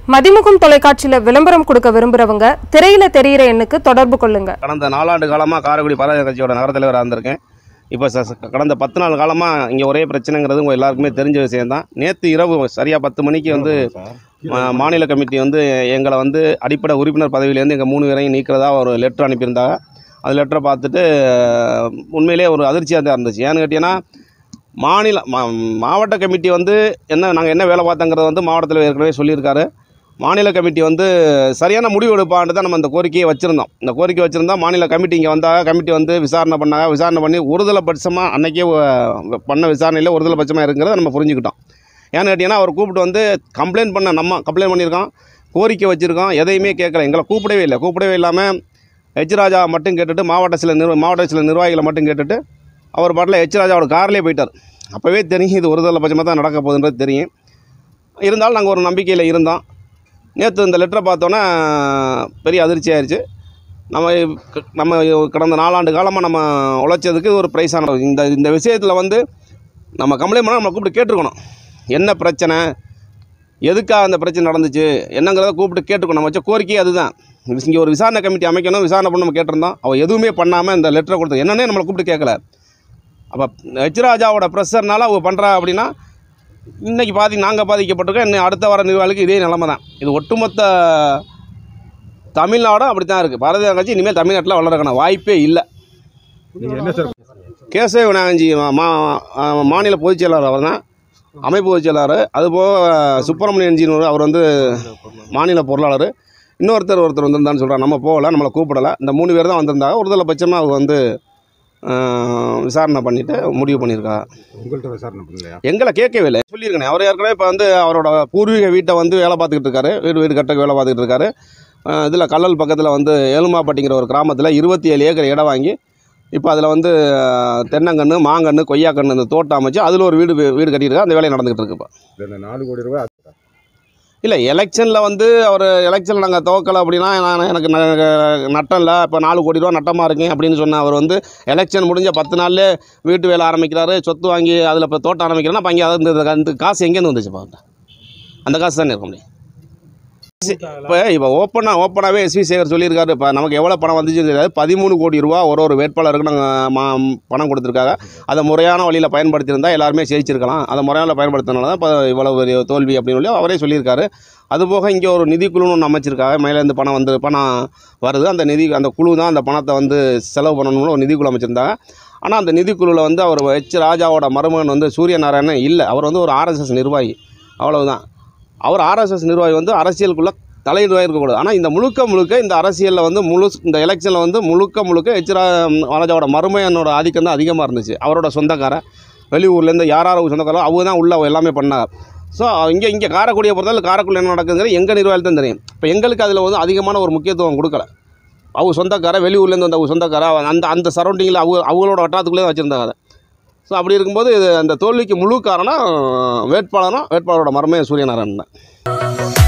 மதிமுகம் தொலைக்காட்சியில விளம்பரம் கொடுக்க விரும்புறவங்க திரையில தெரியிற எண்ணுக்கு தொடர்பு கொள்ளுங்க கடந்த நாலாண்டு காலமாக காரைக்குடி பாரதிய கட்சியோட நகர தலைவராக இருந்திருக்கேன் இப்போ ச ச- கடந்த பத்து நாள் காலமாக இங்கே ஒரே பிரச்சனைங்கிறது உங்கள் எல்லாருக்குமே தெரிஞ்ச விஷயம்தான் நேற்று இரவு சரியாக பத்து மணிக்கு வந்து மா- மாநில கமிட்டி வந்து எங்களை வந்து அடிப்படை உறுப்பினர் பதவியிலேருந்து எங்கள் மூணு பேரையும் நீக்கிறதா ஒரு லெட்டர் அனுப்பியிருந்தாங்க அந்த லெட்டரை பார்த்துட்டு அஹ், உண்மையிலேயே ஒரு அதிர்ச்சியாக தான் இருந்துச்சு ஏன்னு கேட்டிங்கன்னா மாநில மா- மாவட்ட கமிட்டி வந்து என்ன நாங்கள் என்ன வேலை பார்த்தோங்கிறத வந்து மாவட்டத்தில் ஏற்கனவே சொல்லியிருக்காரு மாநில கமிட்டி வந்து சரியான முடிவு எடுப்பான்ட்டு தான் நம்ம இந்த கோரிக்கையை வச்சுருந்தோம் இந்த கோரிக்கை வச்சுருந்தா மாநில கமிட்டி இங்கே வந்தாங்க கமிட்டி வந்து விசாரணை பண்ணாங்க விசாரணை பண்ணி ஒருதலை பட்சமாக அன்னைக்கே அஹ், பண்ண விசாரணையில் ஒருதலை பட்சமாக இருக்குங்கிறத நம்ம புரிஞ்சுக்கிட்டோம் ஏன்னு கேட்டிங்கன்னா அவர் கூப்பிட்டு வந்து கம்ப்ளைண்ட் பண்ண நம்ம கம்ப்ளைண்ட் பண்ணியிருக்கோம் கோரிக்கை வச்சுருக்கோம் எதையுமே கேட்கல எங்களை கூப்பிடவே இல்லை கூப்பிடவே இல்லாமல் எச் ராஜா மட்டும் கேட்டுட்டு மாவட்ட சில நிர்வ மாவட்ட சில நிர்வாகிகளை மட்டும் கேட்டுட்டு அவர் பாட்டில் எச் ராஜாவோட கார்லேயே போயிட்டார் அப்போவே தெரியும் இது ஒருதலை பட்சமாக தான் நடக்க போகுதுன்றது தெரியும் இருந்தாலும் நாங்கள் ஒரு நம்பிக்கையில் இருந்தோம் நேற்று இந்த லெட்டரை பார்த்தோன்னே பெரிய அதிர்ச்சி ஆயிடுச்சு நம்ம க- நம்ம கடந்த நாலாண்டு காலமாக நம்ம உழைச்சதுக்கு ஒரு ப்ரைஸான இந்த இந்த விஷயத்தில் வந்து நம்ம கம்ப்ளைண்ட் பண்ணால் நம்ம கூப்பிட்டு கேட்டிருக்கணும் என்ன பிரச்சனை எதுக்காக அந்த பிரச்சனை நடந்துச்சு என்னங்கிறத கூப்பிட்டு கேட்டுக்கணும் நம்ம வச்ச கோரிக்கை அதுதான் இங்கே ஒரு விசாரணை கமிட்டி அமைக்கணும் விசாரணை பண்ண நம்ம கேட்டிருந்தோம் அவள் எதுவுமே பண்ணாமல் இந்த லெட்டரை கொடுத்து என்னன்னே நம்மளை கூப்பிட்டு கேட்கல அப்போ ஹெச்ராஜாவோட ப்ரெஷர்னால அவங்க பண்ணுறா அப்படின்னா இன்னைக்கு பாதி நாங்கள் பாதிக்கப்பட்டிருக்கோம் இன்னும் அடுத்த வர நிர்வாகிகளுக்கு இதே நிலைமை தான் இது ஒட்டுமொத்த தமிழ்நாடும் அப்படி தான் இருக்குது பாரதிய ஜனதா கட்சி இனிமேல் தமிழ்நாட்டில் வளர்றதுக்கான வாய்ப்பே இல்லை நீங்கள் என்ன சார் கேசவ விநாயகஞ்சி மா- மா- மாநில பொதுச் செயலாளர் அவர் தான் அமைப்பு பொதுச் செயலாளர் அதுபோக சுப்பிரமணியன்ஜின்னு ஒரு அவர் வந்து மாநில பொருளாளர் இன்னொருத்தர் ஒருத்தர் வந்திருந்தான்னு சொல்கிறார் நம்ம போகல நம்மளை கூப்பிடலை இந்த மூணு பேர் தான் வந்திருந்தாங்க ஒருதலை பட்சமாக அவர் வந்து ஆஹ், விசாரணை பண்ணிவிட்டு முடிவு பண்ணியிருக்கா உங்கள்கிட்ட விசாரணை பண்ணலையா எங்களை கேட்கவே இல்லை சொல்லியிருக்கேன் அவர் ஏற்கனவே இப்போ வந்து அவரோட பூர்வீக வீட்டை வந்து வேலை பார்த்துக்கிட்டு இருக்காரு வீடு வீடு கட்டக்கு வேலை பார்த்துக்கிட்டு இருக்காரு இதில் கல்லல் பக்கத்தில் வந்து ஏலுமாப்பட்டிங்கிற ஒரு கிராமத்தில் இருபத்தி ஏழு ஏக்கர் இடம் வாங்கி இப்போ அதில் வந்து அஹ், தென்னங்கன்று மாங்கன்று கொய்யாக்கன்று இந்த தோட்டம் அமைச்சு அதில் ஒரு வீடு வீடு கட்டியிருக்காரு அந்த வேலை நடந்துகிட்டு இருக்கு இப்போ இது இந்த நாலு கோடி ரூபாய் ஆச்சுதா? இல்லை எலெக்ஷனில் வந்து அவர் எலெக்ஷனில் நாங்கள் துவக்கலை அப்படின்னா நான் எனக்கு ந- நட்டம் இல்லை இப்போ நாலு கோடி ரூபா நட்டமாக இருக்கேன் அப்படின்னு சொன்ன அவர் வந்து எலெக்ஷன் முடிஞ்ச பத்து நாள்லே வீட்டு வேலை ஆரம்பிக்கிறாரு சொத்து வாங்கி அதில் இப்போ தோட்டம் ஆரம்பிக்கிறேன்னா அப்போ அங்கே அது அந்த காசு எங்கேருந்து வந்துச்சு பாருங்க அந்த காசு தானே இருக்க முடியும் இப்போ இப்போ ஓப்பனாக ஓப்பனாகவே எஸ்வி சேகர் சொல்லியிருக்காரு இப்போ நமக்கு எவ்வளோ பணம் வந்துச்சுன்னு தெரியாது பதிமூணு கோடி ரூபா ஒரு ஒரு வேட்பாளருக்கு நாங்கள் மா பணம் கொடுத்துருக்காங்க அதை முறையான வழியில் பயன்படுத்தியிருந்தா எல்லாருமே ஜெயிச்சிருக்கலாம் அதை முறையான பயன்படுத்தினால தான் இப்போ இவ்வளோ பெரிய தோல்வி அப்படின்னு சொல்லி அவரே சொல்லியிருக்காரு அதுபோக இங்கே ஒரு நிதிக்குழுன்னு ஒன்று அமைச்சிருக்காங்க மேலேருந்து பணம் வந்து பணம் வருது அந்த நிதி அந்த குழு தான் அந்த பணத்தை வந்து செலவு பண்ணணும்னு ஒரு நிதிக்குழு அமைச்சிருந்தாங்க ஆனால் அந்த நிதிக்குழுவில் வந்து அவர் எச் ராஜாவோட மருமகன் வந்து சூரிய நாராயணன் இல்லை அவர் வந்து ஒரு ஆர்எஸ்எஸ் நிர்வாகி அவ்வளவுதான் அவர் ஆர்எஸ்எஸ் நிர்வாகி வந்து அரசியலுக்குள்ளே தலையிடுவாக இருக்கக்கூடாது ஆனால் இந்த முழுக்க முழுக்க இந்த அரசியலில் வந்து முழு இந்த எலெக்ஷனில் வந்து முழுக்க முழுக்க எச் ரா ராஜாவோட மருமையனோட ஆதிக்கம் தான் அதிகமாக இருந்துச்சு அவரோட சொந்தக்காரன் வெளியூர்லேருந்து யார் யார் சொந்தக்காரோ அவங்க தான் உள்ள எல்லாமே பண்ணாங்க ஸோ இங்கே இங்கே காரைக்குடியை பொறுத்தவரை காரைக்குடி என்ன நடக்குதுங்கிறது எங்கள் நிர்வாகத்தில் தான் தெரியும் இப்போ எங்களுக்கு அதில் வந்து அதிகமான ஒரு முக்கியத்துவம் கொடுக்கல அவங்க சொந்தக்கார வெளியூர்லேருந்து வந்த அவங்க சொந்தக்கார அந்த அந்த சரௌண்டிங்கில் அவங்க அவங்களோட வட்டாரத்துக்குள்ளே வச்சுருந்தாங்க அதை ஸோ அப்படி இருக்கும்போது இது அந்த தோல்விக்கு முழு காரணம் வேட்பாளரும் வேட்பாளரோட மரமே சூரியநாராயணன் தான்